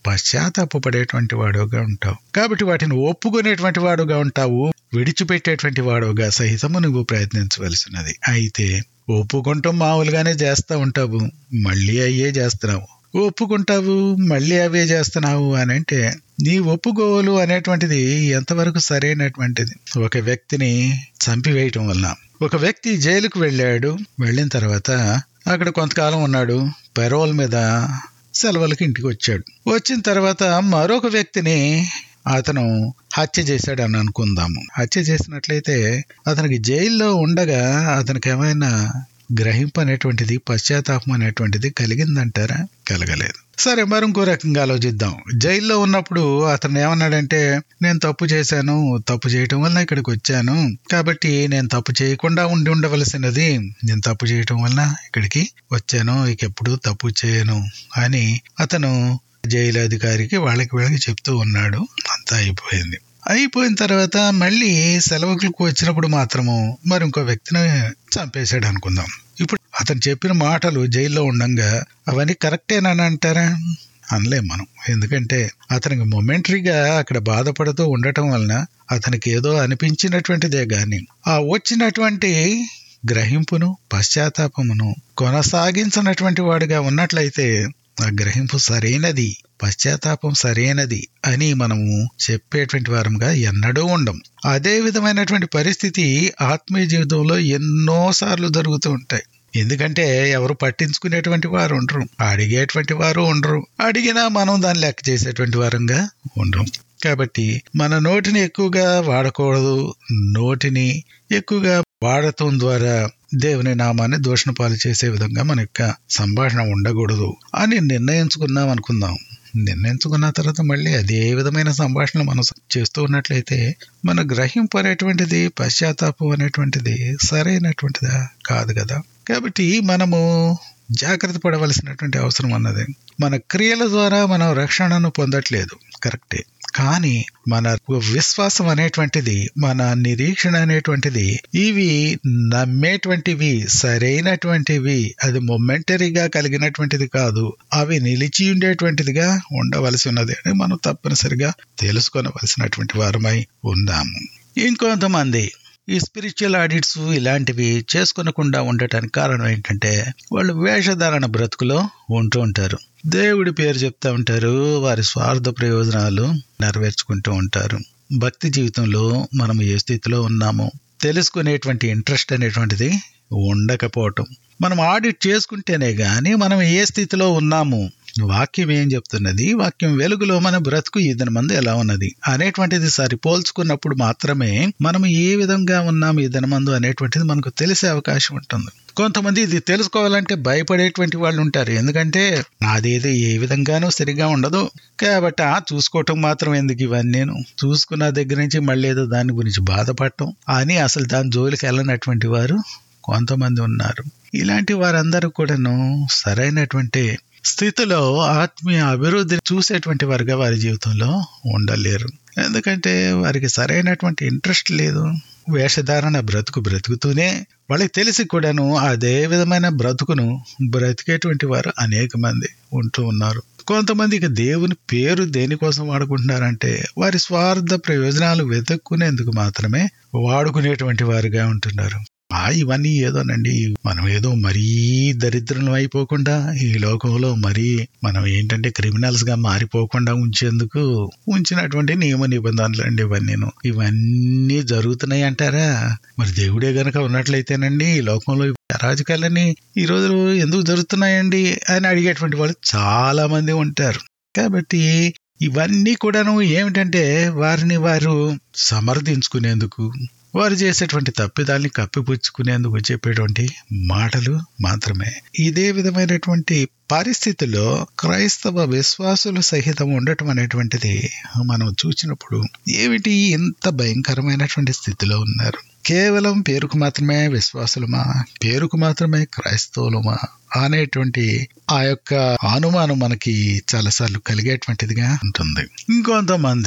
పశ్చాత్తాపడేటువంటి వాడుగా ఉంటావు కాబట్టి వాటిని ఒప్పుకునేటువంటి వాడుగా ఉంటావు విడిచిపెట్టేటువంటి వాడుగా సహితము నువ్వు ప్రయత్నించవలసినది అయితే ఒప్పుకుంటాం మామూలుగానే చేస్తా ఉంటావు మళ్ళీ అయ్యే చేస్తున్నావు ఒప్పుకుంటావు మళ్ళీ అవే చేస్తున్నావు అని అంటే నీ ఒప్పుకోలు అనేటువంటిది ఎంతవరకు సరైనటువంటిది ఒక వ్యక్తిని చంపివేయటం వలన ఒక వ్యక్తి జైలుకు వెళ్ళాడు వెళ్ళిన తర్వాత అక్కడ కొంతకాలం ఉన్నాడు పెరోల్ మీద సెలవులకి ఇంటికి వచ్చాడు వచ్చిన తర్వాత మరొక వ్యక్తిని అతను హత్య చేశాడు అని అనుకుందాము హత్య చేసినట్లయితే అతనికి జైల్లో ఉండగా అతనికి ఏమైనా గ్రహింపు అనేటువంటిది పశ్చాత్తాపం అనేటువంటిది కలిగిందంటారా కలగలేదు సరే మరి ఇంకో రకంగా ఆలోచిద్దాం జైల్లో ఉన్నప్పుడు అతను ఏమన్నాడంటే నేను తప్పు చేశాను తప్పు చేయటం వల్ల ఇక్కడికి వచ్చాను కాబట్టి నేను తప్పు చేయకుండా ఉండి ఉండవలసినది నేను తప్పు చేయటం వల్ల ఇక్కడికి వచ్చాను ఇక ఎప్పుడు తప్పు చేయను అని అతను జైలు అధికారికి వాళ్ళకి వీళ్ళకి చెప్తూ ఉన్నాడు అంతా అయిపోయింది అయిపోయిన తర్వాత మళ్ళీ సెలవులకు వచ్చినప్పుడు మాత్రము మరి ఇంకో వ్యక్తిని చంపేశాడు అనుకుందాం ఇప్పుడు అతను చెప్పిన మాటలు జైల్లో ఉండంగా అవన్నీ కరెక్టేనని అంటారా అనలేం మనం ఎందుకంటే అతనికి మొమెంటరీగా అక్కడ బాధపడుతూ ఉండటం వలన అతనికి ఏదో అనిపించినటువంటిదే గాని ఆ వచ్చినటువంటి గ్రహింపును పశ్చాత్తాపమును కొనసాగించినటువంటి వాడిగా ఉన్నట్లయితే ఆ గ్రహింపు సరైనది పశ్చాత్తాపం సరైనది అని మనము చెప్పేటువంటి వారంగా ఎన్నడూ ఉండం అదే విధమైనటువంటి పరిస్థితి ఆత్మీయ జీవితంలో ఎన్నో సార్లు జరుగుతూ ఉంటాయి ఎందుకంటే ఎవరు పట్టించుకునేటువంటి వారు ఉండరు అడిగేటువంటి వారు ఉండరు అడిగినా మనం దాన్ని లెక్క చేసేటువంటి వారంగా ఉండరు కాబట్టి మన నోటిని ఎక్కువగా వాడకూడదు నోటిని ఎక్కువగా వాడటం ద్వారా దేవుని నామాన్ని దూషణ పాలు చేసే విధంగా మన యొక్క సంభాషణ ఉండకూడదు అని నిర్ణయించుకున్నాం అనుకుందాం నిర్ణయించుకున్న తర్వాత మళ్ళీ అదే విధమైన సంభాషణ మనం చేస్తూ ఉన్నట్లయితే మన గ్రహింపు అనేటువంటిది పశ్చాత్తాపం అనేటువంటిది సరైనటువంటిదా కాదు కదా కాబట్టి మనము జాగ్రత్త పడవలసినటువంటి అవసరం అన్నది మన క్రియల ద్వారా మనం రక్షణను పొందట్లేదు కరెక్టే కానీ మన విశ్వాసం అనేటువంటిది మన నిరీక్షణ అనేటువంటిది ఇవి నమ్మేటువంటివి సరైనటువంటివి అది మొమెంటరీగా కలిగినటువంటిది కాదు అవి నిలిచి ఉండేటువంటిదిగా ఉండవలసి ఉన్నది అని మనం తప్పనిసరిగా తెలుసుకొనవలసినటువంటి వారమై ఉందాము ఇంకొంతమంది ఈ స్పిరిచువల్ ఆడిట్స్ ఇలాంటివి చేసుకునకుండా ఉండటానికి కారణం ఏంటంటే వాళ్ళు వేషధారణ బ్రతుకులో ఉంటూ ఉంటారు దేవుడి పేరు చెప్తా ఉంటారు వారి స్వార్థ ప్రయోజనాలు నెరవేర్చుకుంటూ ఉంటారు భక్తి జీవితంలో మనం ఏ స్థితిలో ఉన్నామో తెలుసుకునేటువంటి ఇంట్రెస్ట్ అనేటువంటిది ఉండకపోవటం మనం ఆడిట్ చేసుకుంటేనే గాని మనం ఏ స్థితిలో ఉన్నాము వాక్యం ఏం చెప్తున్నది వాక్యం వెలుగులో మన బ్రతుకు ఇతని మంది ఎలా ఉన్నది అనేటువంటిది సరిపోల్చుకున్నప్పుడు మాత్రమే మనం ఏ విధంగా ఉన్నాం ఇతని మందు అనేటువంటిది మనకు తెలిసే అవకాశం ఉంటుంది కొంతమంది ఇది తెలుసుకోవాలంటే భయపడేటువంటి వాళ్ళు ఉంటారు ఎందుకంటే నాదేదో ఏ విధంగానూ సరిగా ఉండదు కాబట్టి ఆ చూసుకోవటం మాత్రం ఎందుకు ఇవన్నీ చూసుకున్న దగ్గర నుంచి మళ్ళీ ఏదో దాని గురించి బాధపడటం అని అసలు దాని జోలికి వెళ్ళనటువంటి వారు కొంతమంది ఉన్నారు ఇలాంటి వారందరూ కూడాను సరైనటువంటి స్థితిలో ఆత్మీయ అభివృద్ధిని చూసేటువంటి వారుగా వారి జీవితంలో ఉండలేరు ఎందుకంటే వారికి సరైనటువంటి ఇంట్రెస్ట్ లేదు వేషధారణ బ్రతుకు బ్రతుకుతూనే వాళ్ళకి తెలిసి కూడాను అదే విధమైన బ్రతుకును బ్రతికేటువంటి వారు అనేక మంది ఉంటూ ఉన్నారు కొంతమందికి దేవుని పేరు దేనికోసం వాడుకుంటున్నారంటే వారి స్వార్థ ప్రయోజనాలు వెతుక్కునేందుకు మాత్రమే వాడుకునేటువంటి వారుగా ఉంటున్నారు ఆ ఇవన్నీ ఏదోనండి మనం ఏదో మరీ దరిద్రం అయిపోకుండా ఈ లోకంలో మరీ మనం ఏంటంటే క్రిమినల్స్ గా మారిపోకుండా ఉంచేందుకు ఉంచినటువంటి నియమ నిబంధనలు అండి ఇవన్నీ ఇవన్నీ జరుగుతున్నాయి అంటారా మరి దేవుడే గనక ఉన్నట్లయితేనండి ఈ లోకంలో అరాజకాలని ఈ రోజు ఎందుకు జరుగుతున్నాయండి అని అడిగేటువంటి వాళ్ళు చాలా మంది ఉంటారు కాబట్టి ఇవన్నీ కూడాను ఏమిటంటే వారిని వారు సమర్థించుకునేందుకు వారు చేసేటువంటి తప్పిదాల్ని కప్పిపుచ్చుకునేందుకు చెప్పేటువంటి మాటలు మాత్రమే ఇదే విధమైనటువంటి పరిస్థితిలో క్రైస్తవ విశ్వాసులు సహితం ఉండటం అనేటువంటిది మనం చూసినప్పుడు ఏమిటి ఇంత భయంకరమైనటువంటి స్థితిలో ఉన్నారు కేవలం పేరుకు మాత్రమే విశ్వాసులమా పేరుకు మాత్రమే క్రైస్తవులమా అనేటువంటి ఆ యొక్క అనుమానం మనకి చాలాసార్లు కలిగేటువంటిదిగా ఉంటుంది ఇంకొంతమంది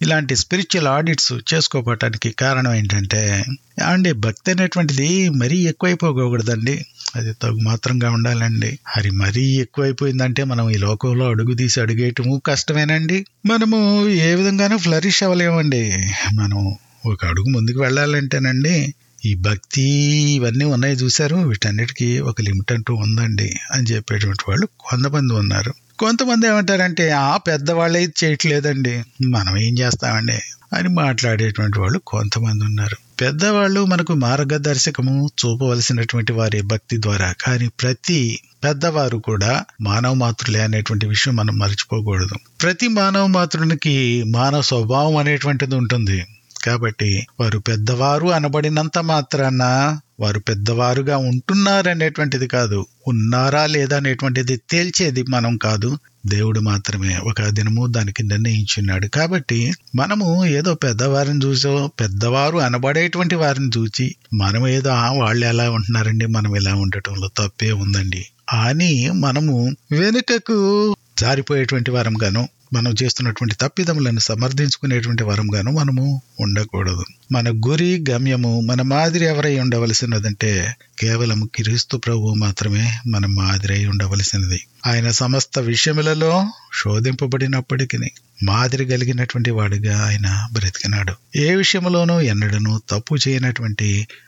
ఇలాంటి స్పిరిచువల్ ఆడిట్స్ చేసుకోపోవటానికి కారణం ఏంటంటే అండి భక్తి అనేటువంటిది మరీ ఎక్కువైపోకూడదండి అది తగు మాత్రంగా ఉండాలండి అది మరీ ఎక్కువైపోయిందంటే మనం ఈ లోకంలో అడుగు తీసి అడుగేయటము కష్టమేనండి మనము ఏ విధంగానూ ఫ్లరిష్ అవ్వలేమండి మనం ఒక అడుగు ముందుకు వెళ్ళాలంటేనండి ఈ భక్తి ఇవన్నీ ఉన్నాయి చూశారు వీటన్నిటికీ ఒక లిమిట్ అంటూ ఉందండి అని చెప్పేటువంటి వాళ్ళు కొంతమంది ఉన్నారు కొంతమంది ఏమంటారంటే ఆ పెద్దవాళ్ళే ఇది చేయట్లేదండి మనం ఏం చేస్తామండి అని మాట్లాడేటువంటి వాళ్ళు కొంతమంది ఉన్నారు పెద్దవాళ్ళు మనకు మార్గదర్శకము చూపవలసినటువంటి వారి భక్తి ద్వారా కానీ ప్రతి పెద్దవారు కూడా మానవ మాతృలే అనేటువంటి విషయం మనం మర్చిపోకూడదు ప్రతి మానవ మాతృనికి మానవ స్వభావం అనేటువంటిది ఉంటుంది కాబట్టి వారు పెద్దవారు అనబడినంత మాత్రాన వారు పెద్దవారుగా ఉంటున్నారనేటువంటిది కాదు ఉన్నారా లేదా అనేటువంటిది తేల్చేది మనం కాదు దేవుడు మాత్రమే ఒక దినము దానికి నిర్ణయించున్నాడు కాబట్టి మనము ఏదో పెద్దవారిని చూసో పెద్దవారు అనబడేటువంటి వారిని చూచి మనం ఏదో "ఆ, వాళ్ళు ఎలా ఉంటున్నారండి మనం ఇలా ఉండటంలో తప్పే ఉందండి అని మనము వెనుకకు జారిపోయేటువంటి వారం గాను మనం చేస్తున్నటువంటి తప్పిదములను సమర్థించుకునేటువంటి వరంగాను మనము ఉండకూడదు మన గురి గమ్యము మన మాదిరి ఎవరై ఉండవలసినదంటే కేవలం క్రీస్తు ప్రభు మాత్రమే మన మాదిరి అయి ఉండవలసినది ఆయన సమస్త విషయములలో శోధింపబడినప్పటికీ మాదిరి కలిగినటువంటి వాడిగా ఆయన బ్రతికినాడు ఏ విషయంలోనూ ఎన్నడను తప్పు చేయనటువంటి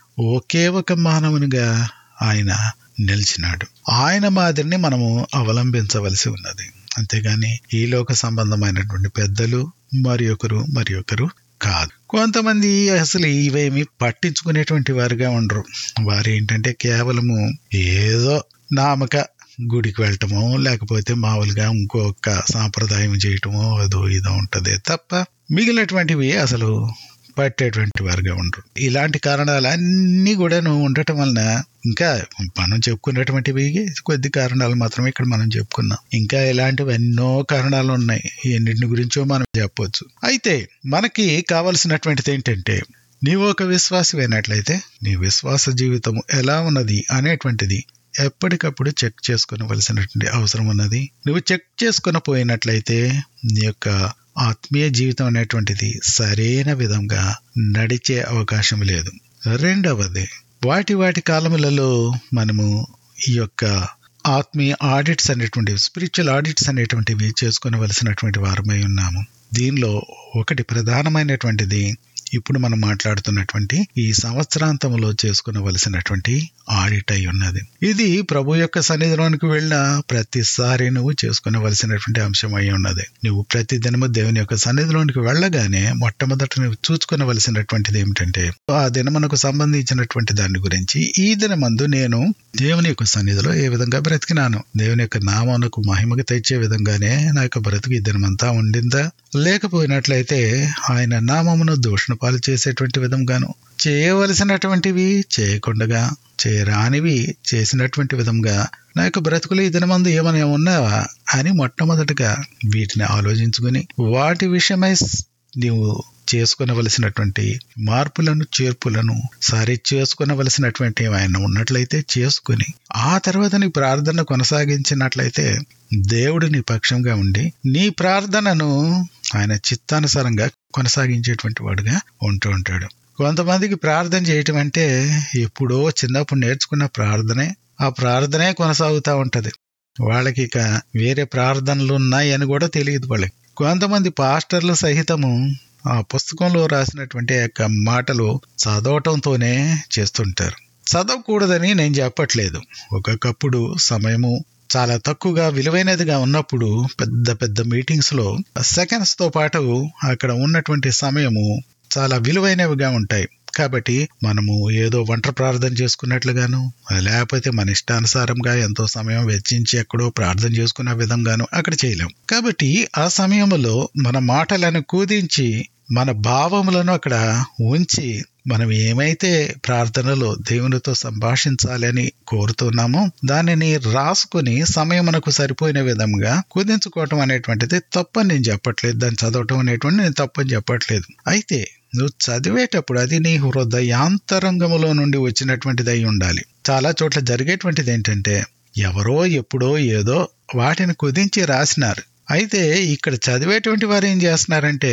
ఒకే ఒక మానవునిగా ఆయన నిలిచినాడు ఆయన మాదిరిని మనము అవలంబించవలసి ఉన్నది అంతేగాని ఈ లోక సంబంధమైనటువంటి పెద్దలు మరి ఒకరు మరి ఒకరు కాదు కొంతమంది అసలు ఇవేమి పట్టించుకునేటువంటి వారుగా ఉండరు వారు ఏంటంటే కేవలము ఏదో నామక గుడికి వెళ్ళటమో లేకపోతే మామూలుగా ఇంకొక సాంప్రదాయం చేయటమో అదో ఇదో ఉంటదే తప్ప మిగిలినటువంటివి అసలు పట్టేటువంటి వారుగా ఉండరు ఇలాంటి కారణాలు అన్నీ కూడాను ఉండటం వలన ఇంకా మనం చెప్పుకున్నటువంటివి కొద్ది కారణాలు మాత్రమే ఇక్కడ మనం చెప్పుకున్నాం ఇంకా ఇలాంటివి ఎన్నో కారణాలు ఉన్నాయి ఎన్నింటి గురించో మనం చెప్పవచ్చు అయితే మనకి కావలసినటువంటిది ఏంటంటే నీవు ఒక విశ్వాసమైనట్లయితే నీ విశ్వాస జీవితం ఎలా ఉన్నది అనేటువంటిది ఎప్పటికప్పుడు చెక్ చేసుకునవలసినటువంటి అవసరం ఉన్నది నువ్వు చెక్ చేసుకుని పోయినట్లయితే నీ యొక్క ఆత్మీయ జీవితం అనేటువంటిది సరైన విధంగా నడిచే అవకాశం లేదు రెండవది వాటి వాటి కాలములలో మనము ఈ యొక్క ఆత్మీయ ఆడిట్స్ అనేటువంటివి స్పిరిచువల్ ఆడిట్స్ అనేటువంటివి చేసుకునవలసినటువంటి వారమై ఉన్నాము దీనిలో ఒకటి ప్రధానమైనటువంటిది ఇప్పుడు మనం మాట్లాడుతున్నటువంటి ఈ సంవత్సరాంతంలో చేసుకునవలసినటువంటి ఆడిట్ అయి ఉన్నది ఇది ప్రభు యొక్క సన్నిధిలోనికి వెళ్ళిన ప్రతిసారి నువ్వు చేసుకునవలసినటువంటి అంశం అయి ఉన్నది నువ్వు ప్రతి దినము దేవుని యొక్క సన్నిధిలోనికి వెళ్ళగానే మొట్టమొదట నువ్వు చూసుకునవలసినటువంటిది ఏమిటంటే ఆ దినమునకు సంబంధించినటువంటి దాని గురించి ఈ దినమందు నేను దేవుని యొక్క సన్నిధిలో ఏ విధంగా బ్రతికినాను దేవుని యొక్క నామమునకు మహిమకు తెచ్చే విధంగానే నా యొక్క బ్రతుకు ఈ దినమంతా ఉండిందా లేకపోయినట్లయితే ఆయన నామమును దూషణ పాలు చేసేటువంటి విధంగాను చేయవలసినటువంటివి చేయకుండగా చేయరానివి చేసినటువంటి విధంగా నా యొక్క బ్రతుకులు ఈ దినమందు ఏమైనా ఉన్నావా అని మొట్టమొదటిగా వీటిని ఆలోచించుకుని వాటి విషయమై నీవు చేసుకునవలసినటువంటి మార్పులను చేర్పులను సరి చేసుకునవలసినటువంటి ఆయన ఉన్నట్లయితే చేసుకుని ఆ తర్వాత నీ ప్రార్థన కొనసాగించినట్లయితే దేవుడు నీ పక్షంగా ఉండి నీ ప్రార్థనను ఆయన చిత్తానుసారంగా కొనసాగించేటువంటి వాడుగా ఉంటూ ఉంటాడు కొంతమందికి ప్రార్థన చేయటం అంటే ఎప్పుడో చిన్నప్పుడు నేర్చుకున్న ప్రార్థనే ఆ ప్రార్థనే కొనసాగుతూ ఉంటది వాళ్ళకి ఇక వేరే ప్రార్థనలు ఉన్నాయని కూడా తెలియదు వాళ్ళకి కొంతమంది పాస్టర్లు సహితము ఆ పుస్తకంలో రాసినటువంటి యొక్క మాటలు చదవటంతోనే చేస్తుంటారు చదవకూడదని నేను చెప్పట్లేదు ఒక్కొక్కప్పుడు సమయము చాలా తక్కువగా విలువైనదిగా ఉన్నప్పుడు పెద్ద పెద్ద మీటింగ్స్ లో సెకండ్స్ తో పాటు అక్కడ ఉన్నటువంటి సమయము చాలా విలువైనవిగా ఉంటాయి కాబట్టి మనము ఏదో ఒంటరి ప్రార్థన చేసుకున్నట్లుగాను లేకపోతే మన ఇష్టానుసారంగా ఎంతో సమయం వెచ్చించి ఎక్కడో ప్రార్థన చేసుకున్న విధంగాను అక్కడ చేయలేం కాబట్టి ఆ సమయంలో మన మాటలను కూదించి మన భావములను అక్కడ ఉంచి మనం ఏమైతే ప్రార్థనలో దేవునితో సంభాషించాలని కోరుతున్నామో దానిని రాసుకుని సమయమునకు సరిపోయిన విధంగా కుదించుకోవటం అనేటువంటిది తప్పని నేను చెప్పట్లేదు దాన్ని చదవటం అనేటువంటి నేను తప్పని చెప్పట్లేదు అయితే నువ్వు చదివేటప్పుడు అది నీ హృదయాంతరంగములో నుండి వచ్చినటువంటిది అయి ఉండాలి చాలా చోట్ల జరిగేటువంటిది ఏంటంటే ఎవరో ఎప్పుడో ఏదో వాటిని కుదించి రాసినారు అయితే ఇక్కడ చదివేటువంటి వారు ఏం చేస్తున్నారంటే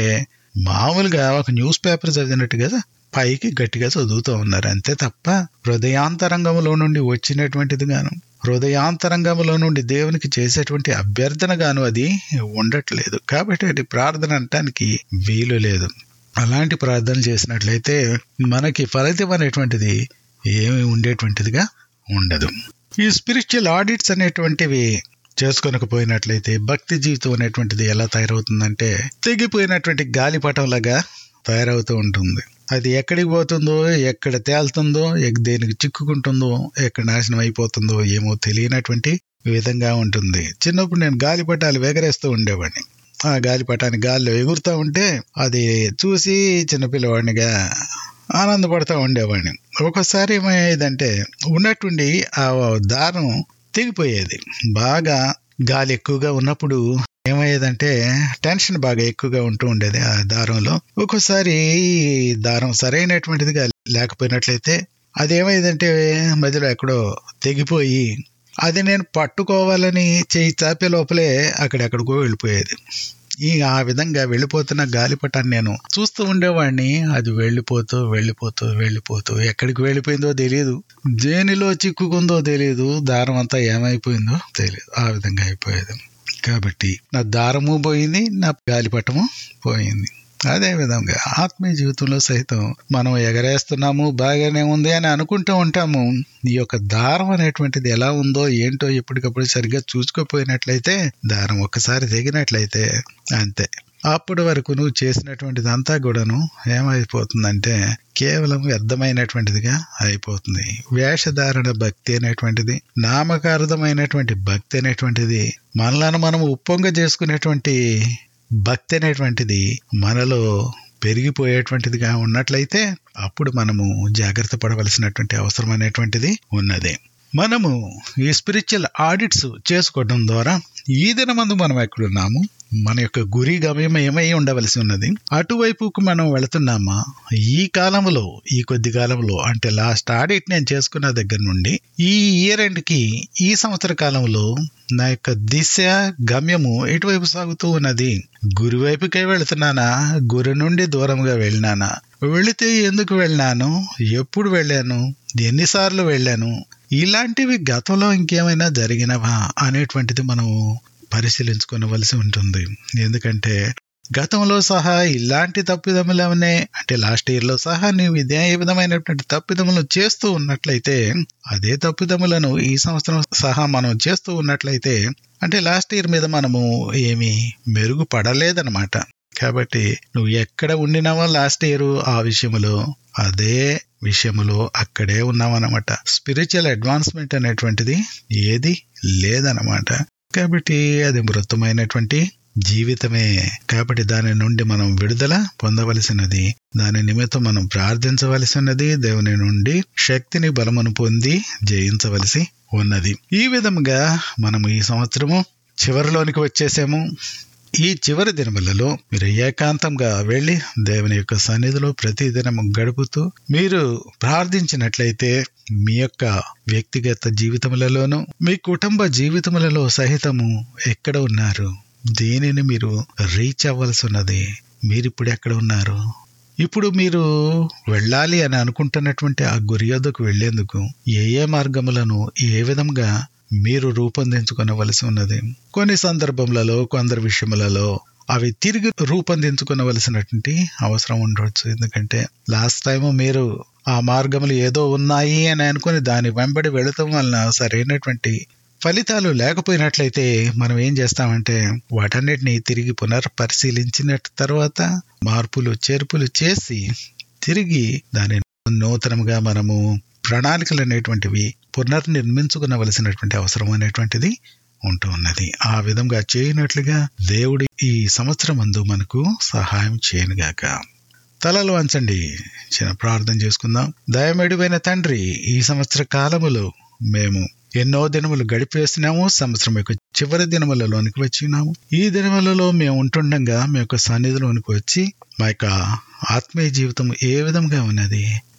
మామూలుగా ఒక న్యూస్ పేపర్ చదివినట్టుగా పైకి గట్టిగా చదువుతూ ఉన్నారు అంతే తప్ప హృదయాంతరంగంలో నుండి వచ్చినటువంటిది గాను హృదయాంతరంగంలో నుండి దేవునికి చేసేటువంటి అభ్యర్థన గాను అది ఉండట్లేదు కాబట్టి అది ప్రార్థన అనటానికి వీలు లేదు అలాంటి ప్రార్థన చేసినట్లయితే మనకి ఫలితం అనేటువంటిది ఏమి ఉండేటువంటిదిగా ఉండదు ఈ స్పిరిచువల్ ఆడిట్స్ అనేటువంటివి చేసుకొనకపోయినట్లయితే భక్తి జీవితం అనేటువంటిది ఎలా తయారవుతుందంటే తెగిపోయినటువంటి గాలిపటంలాగా తయారవుతూ ఉంటుంది అది ఎక్కడికి పోతుందో ఎక్కడ తేలుతుందో ఎక్- దేనికి చిక్కుకుంటుందో ఎక్కడ నాశనం అయిపోతుందో ఏమో తెలియనటువంటి విధంగా ఉంటుంది చిన్నప్పుడు నేను గాలిపటాలు ఎగరేస్తూ ఉండేవాడిని ఆ గాలిపటాన్ని గాల్లో ఎగురుతూ ఉంటే అది చూసి చిన్నపిల్లవాడినిగా ఆనందపడతా ఉండేవాడిని ఒకసారి ఏమయ్యేదంటే ఉన్నట్టుండి ఆ దారం తెగిపోయేది బాగా గాలి ఎక్కువగా ఉన్నప్పుడు ఏమయ్యేదంటే టెన్షన్ బాగా ఎక్కువగా ఉంటూ ఉండేది ఆ దారంలో ఒక్కోసారి ఈ దారం సరైనటువంటిదిగా లేకపోయినట్లయితే అదేమైందంటే మధ్యలో ఎక్కడో తెగిపోయి అది నేను పట్టుకోవాలని చేయి చాపే లోపలే అక్కడెక్కడికో వెళ్ళిపోయేది ఈ ఆ విధంగా వెళ్ళిపోతున్న గాలిపటాన్ని నేను చూస్తూ ఉండేవాడిని అది వెళ్ళిపోతూ వెళ్ళిపోతూ వెళ్ళిపోతూ ఎక్కడికి వెళ్ళిపోయిందో తెలియదు దేనిలో చిక్కుకుందో తెలియదు దారం అంతా ఏమైపోయిందో తెలియదు ఆ విధంగా అయిపోయేది కాబట్టి నా దారము పోయింది నా గాలిపటము పోయింది అదే విధంగా ఆత్మీయ జీవితంలో సైతం మనం ఎగరేస్తున్నాము బాగానే ఉంది అని అనుకుంటూ ఉంటాము ఈ యొక్క దారం అనేటువంటిది ఎలా ఉందో ఏంటో ఎప్పటికప్పుడు సరిగ్గా చూసుకోపోయినట్లయితే దారం ఒక్కసారి తెగినట్లయితే అంతే అప్పటి వరకు నువ్వు చేసినటువంటిదంతా కూడాను ఏమైపోతుందంటే కేవలం వ్యర్థమైనటువంటిదిగా అయిపోతుంది వేషధారణ భక్తి అనేటువంటిది నామకార్థమైనటువంటి భక్తి అనేటువంటిది మనలను మనం ఉప్పొంగ చేసుకునేటువంటి భక్తి అనేటువంటిది మనలో పెరిగిపోయేటువంటిదిగా ఉన్నట్లయితే అప్పుడు మనము జాగ్రత్త పడవలసినటువంటి అవసరం అనేటువంటిది ఉన్నది మనము ఈ స్పిరిచువల్ ఆడిట్స్ చేసుకోవడం ద్వారా ఈ దినమందు మనం ఎక్కడున్నాము మన యొక్క గురి గమ్యం ఏమై ఉండవలసి ఉన్నది అటువైపుకు మనం వెళుతున్నామా ఈ కాలంలో ఈ కొద్ది కాలంలో అంటే లాస్ట్ ఆడిట్ నేను చేసుకున్న దగ్గర నుండి ఈ ఇయర్ ఎండ్కి ఈ సంవత్సర కాలంలో నా యొక్క దిశ గమ్యము ఎటువైపు సాగుతూ ఉన్నది గురి వైపుకే వెళుతున్నానా గురి నుండి దూరంగా వెళ్ళినానా వెళితే ఎందుకు వెళ్ళాను ఎప్పుడు వెళ్ళాను ఎన్నిసార్లు వెళ్ళాను ఇలాంటివి గతంలో ఇంకేమైనా జరిగినవా అనేటువంటిది మనం పరిశీలించుకోవలసి ఉంటుంది ఎందుకంటే గతంలో సహా ఇలాంటి తప్పిదములు ఏమన్నా అంటే లాస్ట్ ఇయర్ లో సహా నీవు ఇదే విధమైనటువంటి తప్పిదములు చేస్తూ ఉన్నట్లయితే అదే తప్పిదములను ఈ సంవత్సరం సహా మనం చేస్తూ ఉన్నట్లయితే అంటే లాస్ట్ ఇయర్ మీద మనము ఏమి మెరుగుపడలేదన్నమాట కాబట్టి నువ్వు ఎక్కడ ఉండినావో లాస్ట్ ఇయర్ ఆ విషయములో అదే విషయములో అక్కడే ఉన్నావన్నమాట స్పిరిచువల్ అడ్వాన్స్మెంట్ అనేటువంటిది ఏది లేదన్నమాట కాబట్టి అది మృతమైనటువంటి జీవితమే కాబట్టి దాని నుండి మనం విడుదల పొందవలసినది దాని నిమిత్తం మనం ప్రార్థించవలసి ఉన్నది దేవుని నుండి శక్తిని బలమును పొంది జయించవలసి ఉన్నది ఈ విధంగా మనం ఈ సంవత్సరము చివరిలోనికి వచ్చేసాము ఈ చివరి దినములలో మీరు ఏకాంతంగా వెళ్ళి దేవుని యొక్క సన్నిధిలో ప్రతి దినము గడుపుతూ మీరు ప్రార్థించినట్లయితే మీ యొక్క వ్యక్తిగత జీవితములలోనూ మీ కుటుంబ జీవితములలో సహితము ఎక్కడ ఉన్నారు దేనిని మీరు రీచ్ అవ్వాల్సి ఉన్నది మీరు ఇప్పుడు ఎక్కడ ఉన్నారు ఇప్పుడు మీరు వెళ్ళాలి అని అనుకుంటున్నటువంటి ఆ గురి యొద్దకు వెళ్లేందుకు ఏ ఏ మార్గములను ఏ విధంగా మీరు రూపొందించుకొనవలసి ఉన్నది కొన్ని సందర్భములలో కొందరు విషయములలో అవి తిరిగి రూపొందించుకొనవలసినటువంటి అవసరం ఉండవచ్చు ఎందుకంటే లాస్ట్ టైం మీరు ఆ మార్గములు ఏదో ఉన్నాయి అని అనుకుని దాని వెంబడి వెళుతాం వలన సరైనటువంటి ఫలితాలు లేకపోయినట్లయితే మనం ఏం చేస్తామంటే వాటన్నిటిని తిరిగి పునర్పరిశీలించిన తర్వాత మార్పులు చేర్పులు చేసి తిరిగి దాని నూతనంగా మనము ప్రణాళికలు అనేటువంటివి పునర్నిర్మించుకునవలసినటువంటి అవసరం అనేటువంటిది ఉంటూ ఉన్నది ఆ విధంగా చేయనట్లుగా దేవుడి ఈ సంవత్సరం అందు మనకు సహాయం చేయనుగాక తలలు వంచండి చిన్న ప్రార్థన చేసుకుందాం దయమెడువైన తండ్రి ఈ సంవత్సర కాలములో మేము ఎన్నో దినములు గడిపేస్తున్నాము సంవత్సరం యొక్క చివరి దినములలోనికి వచ్చినాము ఈ దినములలో మేము ఉంటుండగా మీ యొక్క సన్నిధిలోనికి వచ్చి మా యొక్క ఆత్మీయ జీవితం ఏ విధంగా ఉన్నది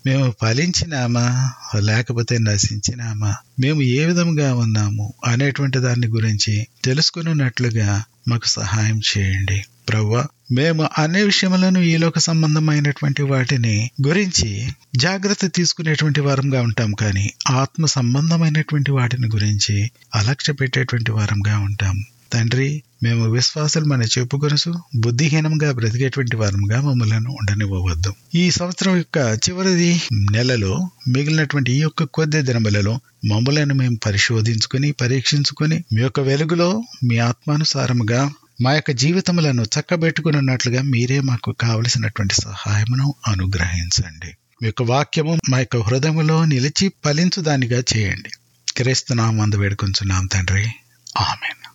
మేము ఫలించినామా లేకపోతే నశించినామా మేము ఏ విధంగా ఉన్నాము అనేటువంటి దాని గురించి తెలుసుకున్నట్లుగా మాకు సహాయం చేయండి ప్రవ్వ మేము అనే విషయములను ఈలోక సంబంధమైనటువంటి వాటిని గురించి జాగ్రత్త తీసుకునేటువంటి వారంగా ఉంటాం కానీ ఆత్మ సంబంధమైనటువంటి వాటిని గురించి అలక్ష్య పెట్టేటువంటి వారంగా ఉంటాం తండ్రి మేము విశ్వాసాలు మన చెప్పుకొనసు బుద్ధిహీనంగా బ్రతికేటువంటి వారంగా మమ్మల్ని ఉండనివ్వవద్దు ఈ సంవత్సరం యొక్క చివరిది నెలలో మిగిలినటువంటి ఈ యొక్క కొద్ది దినములలో మమ్మలను మేము పరిశోధించుకుని పరీక్షించుకుని మీ యొక్క వెలుగులో మీ ఆత్మానుసారముగా మా యొక్క జీవితములను చక్కబెట్టుకున్నట్లుగా మీరే మాకు కావలసినటువంటి సహాయమును అనుగ్రహించండి మీ యొక్క వాక్యము మా యొక్క హృదయములో నిలిచి ఫలించుదానిగా చేయండి క్రీస్తునామందు వేడుకొంచున్నాం తండ్రి ఆమెన్